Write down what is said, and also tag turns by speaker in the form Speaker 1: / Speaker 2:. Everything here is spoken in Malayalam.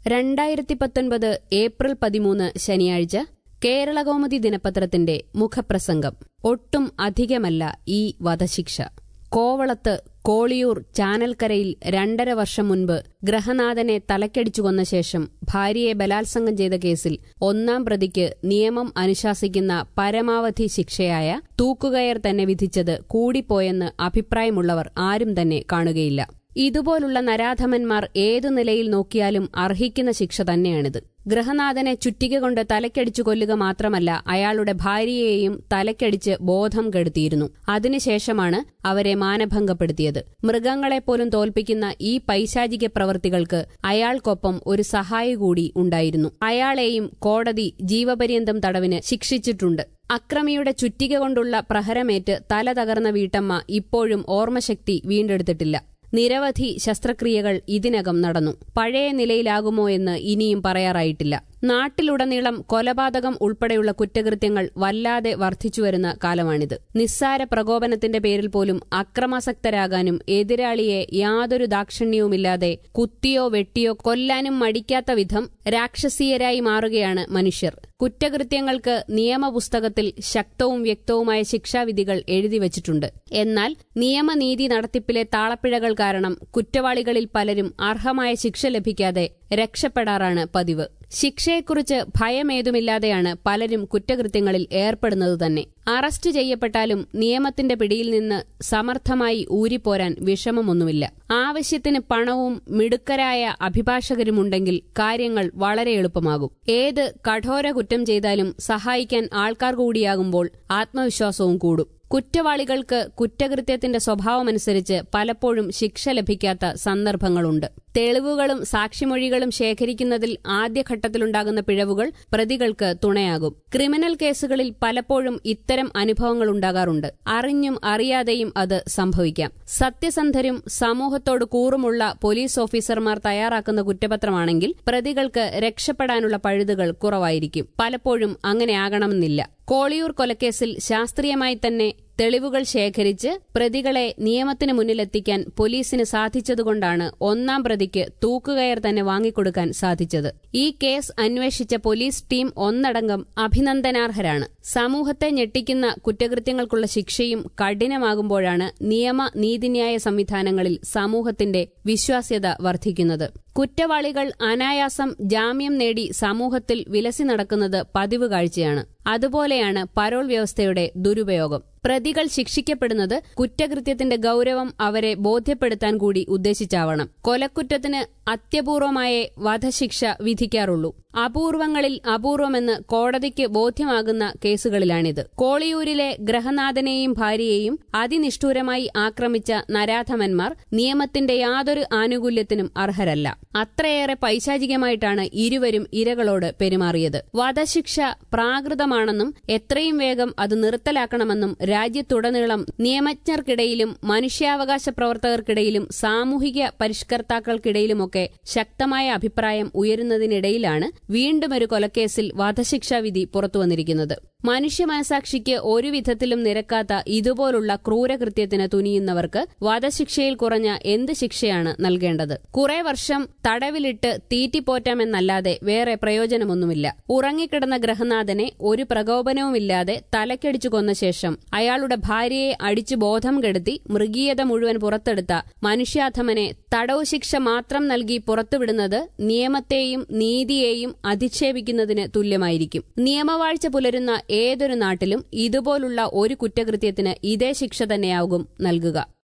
Speaker 1: രണ്ടായിരത്തി പത്തൊൻപത് ഏപ്രിൽ പതിമൂന്ന് ശനിയാഴ്ച കേരളകൗമുദി ദിനപത്രത്തിന്റെ മുഖപ്രസംഗം ഒട്ടും അധികമല്ല ഈ വധശിക്ഷ കോവളത്ത് കോളിയൂർ ചാനൽക്കരയിൽ രണ്ടര വർഷം മുൻപ് ഗ്രഹനാഥനെ തലക്കടിച്ചു കൊന്ന ശേഷം ഭാര്യയെ ബലാത്സംഗം ചെയ്ത കേസിൽ ഒന്നാം പ്രതിക്ക് നിയമം അനുശാസിക്കുന്ന പരമാവധി ശിക്ഷയായ തൂക്കുകയർ തന്നെ വിധിച്ചത് കൂടിപ്പോയെന്ന് അഭിപ്രായമുള്ളവർ ആരും തന്നെ കാണുകയില്ല ഇതുപോലുള്ള നരാധമന്മാർ ഏതു നിലയിൽ നോക്കിയാലും അർഹിക്കുന്ന ശിക്ഷ തന്നെയാണിത് ഗൃഹനാഥനെ ചുറ്റിക കൊണ്ട് തലക്കടിച്ചു കൊല്ലുക മാത്രമല്ല അയാളുടെ ഭാര്യയെയും തലക്കടിച്ച് ബോധം കെടുത്തിയിരുന്നു അതിനുശേഷമാണ് അവരെ മാനഭംഗപ്പെടുത്തിയത് മൃഗങ്ങളെപ്പോലും തോൽപ്പിക്കുന്ന ഈ പൈശാചിക പ്രവൃത്തികൾക്ക് അയാൾക്കൊപ്പം ഒരു സഹായി കൂടി ഉണ്ടായിരുന്നു അയാളെയും കോടതി ജീവപര്യന്തം തടവിന് ശിക്ഷിച്ചിട്ടുണ്ട് അക്രമിയുടെ ചുറ്റിക കൊണ്ടുള്ള പ്രഹരമേറ്റ് തല തകർന്ന വീട്ടമ്മ ഇപ്പോഴും ഓർമ്മശക്തി വീണ്ടെടുത്തിട്ടില്ല നിരവധി ശസ്ത്രക്രിയകൾ ഇതിനകം നടന്നു പഴയ നിലയിലാകുമോ എന്ന് ഇനിയും പറയാറായിട്ടില്ല നാട്ടിലുടനീളം കൊലപാതകം ഉൾപ്പെടെയുള്ള കുറ്റകൃത്യങ്ങൾ വല്ലാതെ വർദ്ധിച്ചുവരുന്ന കാലമാണിത് നിസ്സാര പ്രകോപനത്തിന്റെ പേരിൽ പോലും അക്രമാസക്തരാകാനും എതിരാളിയെ യാതൊരു ദാക്ഷിണ്യവുമില്ലാതെ കുത്തിയോ വെട്ടിയോ കൊല്ലാനും മടിക്കാത്ത വിധം രാക്ഷസീയരായി മാറുകയാണ് മനുഷ്യർ കുറ്റകൃത്യങ്ങൾക്ക് നിയമപുസ്തകത്തിൽ ശക്തവും വ്യക്തവുമായ ശിക്ഷാവിധികൾ എഴുതിവച്ചിട്ടുണ്ട് എന്നാൽ നിയമനീതി നടത്തിപ്പിലെ താളപ്പിഴകൾ കാരണം കുറ്റവാളികളിൽ പലരും അർഹമായ ശിക്ഷ ലഭിക്കാതെ രക്ഷപ്പെടാറാണ് പതിവ് ശിക്ഷയെക്കുറിച്ച് ഭയമേതുമില്ലാതെയാണ് പലരും കുറ്റകൃത്യങ്ങളിൽ ഏർപ്പെടുന്നത് തന്നെ അറസ്റ്റ് ചെയ്യപ്പെട്ടാലും നിയമത്തിന്റെ പിടിയിൽ നിന്ന് സമർത്ഥമായി ഊരിപ്പോരാൻ വിഷമമൊന്നുമില്ല ആവശ്യത്തിന് പണവും മിടുക്കരായ അഭിഭാഷകരുമുണ്ടെങ്കിൽ കാര്യങ്ങൾ വളരെ എളുപ്പമാകും ഏത് കഠോര കുറ്റം ചെയ്താലും സഹായിക്കാൻ ആൾക്കാർ കൂടിയാകുമ്പോൾ ആത്മവിശ്വാസവും കൂടും കുറ്റവാളികൾക്ക് കുറ്റകൃത്യത്തിന്റെ സ്വഭാവമനുസരിച്ച് പലപ്പോഴും ശിക്ഷ ലഭിക്കാത്ത സന്ദർഭങ്ങളുണ്ട് തെളിവുകളും സാക്ഷിമൊഴികളും ശേഖരിക്കുന്നതിൽ ആദ്യഘട്ടത്തിലുണ്ടാകുന്ന പിഴവുകൾ പ്രതികൾക്ക് തുണയാകും ക്രിമിനൽ കേസുകളിൽ പലപ്പോഴും ഇത്തരം അനുഭവങ്ങൾ ഉണ്ടാകാറുണ്ട് അറിഞ്ഞും അറിയാതെയും അത് സംഭവിക്കാം സത്യസന്ധരും സമൂഹത്തോട് കൂറുമുള്ള പോലീസ് ഓഫീസർമാർ തയ്യാറാക്കുന്ന കുറ്റപത്രമാണെങ്കിൽ പ്രതികൾക്ക് രക്ഷപ്പെടാനുള്ള പഴുതുകൾ കുറവായിരിക്കും പലപ്പോഴും അങ്ങനെയാകണമെന്നില്ല കോളിയൂർ കൊലക്കേസിൽ ശാസ്ത്രീയമായി തന്നെ തെളിവുകൾ ശേഖരിച്ച് പ്രതികളെ നിയമത്തിന് മുന്നിലെത്തിക്കാൻ പോലീസിന് സാധിച്ചതുകൊണ്ടാണ് ഒന്നാം പ്രതിക്ക് തൂക്കുകയർ തന്നെ വാങ്ങിക്കൊടുക്കാൻ സാധിച്ചത് ഈ കേസ് അന്വേഷിച്ച പോലീസ് ടീം ഒന്നടങ്കം അഭിനന്ദനാർഹരാണ് സമൂഹത്തെ ഞെട്ടിക്കുന്ന കുറ്റകൃത്യങ്ങൾക്കുള്ള ശിക്ഷയും കഠിനമാകുമ്പോഴാണ് നിയമ നീതിന്യായ സംവിധാനങ്ങളിൽ സമൂഹത്തിന്റെ വിശ്വാസ്യത വർദ്ധിക്കുന്നത് കുറ്റവാളികൾ അനായാസം ജാമ്യം നേടി സമൂഹത്തിൽ വിലസി നടക്കുന്നത് പതിവ് കാഴ്ചയാണ് അതുപോലെയാണ് പരോൾ വ്യവസ്ഥയുടെ ദുരുപയോഗം പ്രതികൾ ശിക്ഷിക്കപ്പെടുന്നത് കുറ്റകൃത്യത്തിന്റെ ഗൌരവം അവരെ ബോധ്യപ്പെടുത്താൻ കൂടി ഉദ്ദേശിച്ചാവണം കൊലക്കുറ്റത്തിന് അത്യപൂർവമായ വധശിക്ഷ വിധിക്കാറുള്ളൂ അപൂർവങ്ങളിൽ അപൂർവമെന്ന് കോടതിക്ക് ബോധ്യമാകുന്ന കേസുകളിലാണിത് കോളിയൂരിലെ ഗ്രഹനാഥനെയും ഭാര്യയെയും അതിനിഷ്ഠൂരമായി ആക്രമിച്ച നരാധമന്മാർ നിയമത്തിന്റെ യാതൊരു ആനുകൂല്യത്തിനും അർഹരല്ല അത്രയേറെ പൈശാചികമായിട്ടാണ് ഇരുവരും ഇരകളോട് പെരുമാറിയത് വധശിക്ഷ പ്രാകൃതമാണെന്നും എത്രയും വേഗം അത് നിർത്തലാക്കണമെന്നും രാജ്യത്തുടനീളം നിയമജ്ഞർക്കിടയിലും മനുഷ്യാവകാശ പ്രവർത്തകർക്കിടയിലും സാമൂഹിക പരിഷ്കർത്താക്കൾക്കിടയിലുമൊക്കെ ശക്തമായ അഭിപ്രായം ഉയരുന്നതിനിടയിലാണ് വീണ്ടുമൊരു കൊലക്കേസിൽ വധശിക്ഷാ വിധി പുറത്തുവന്നിരിക്കുന്നത് മനുഷ്യ മനസാക്ഷിക്ക് ഒരു വിധത്തിലും നിരക്കാത്ത ഇതുപോലുള്ള ക്രൂരകൃത്യത്തിന് തുനിയുന്നവർക്ക് വധശിക്ഷയിൽ കുറഞ്ഞ എന്ത് ശിക്ഷയാണ് നൽകേണ്ടത് കുറെ വർഷം തടവിലിട്ട് തീറ്റിപ്പോറ്റാമെന്നല്ലാതെ വേറെ പ്രയോജനമൊന്നുമില്ല ഉറങ്ങിക്കിടന്ന ഗ്രഹനാഥനെ ഒരു പ്രകോപനവുമില്ലാതെ തലക്കടിച്ചു കൊന്ന ശേഷം അയാളുടെ ഭാര്യയെ അടിച്ചു ബോധം കെടുത്തി മൃഗീയത മുഴുവൻ പുറത്തെടുത്ത മനുഷ്യാധമനെ തടവ് ശിക്ഷ മാത്രം നൽകി പുറത്തുവിടുന്നത് നിയമത്തെയും നീതിയെയും അധിക്ഷേപിക്കുന്നതിന് തുല്യമായിരിക്കും നിയമവാഴ്ച പുലരുന്ന ഏതൊരു നാട്ടിലും ഇതുപോലുള്ള ഒരു കുറ്റകൃത്യത്തിന് ഇതേ ശിക്ഷ തന്നെയാകും നൽകുക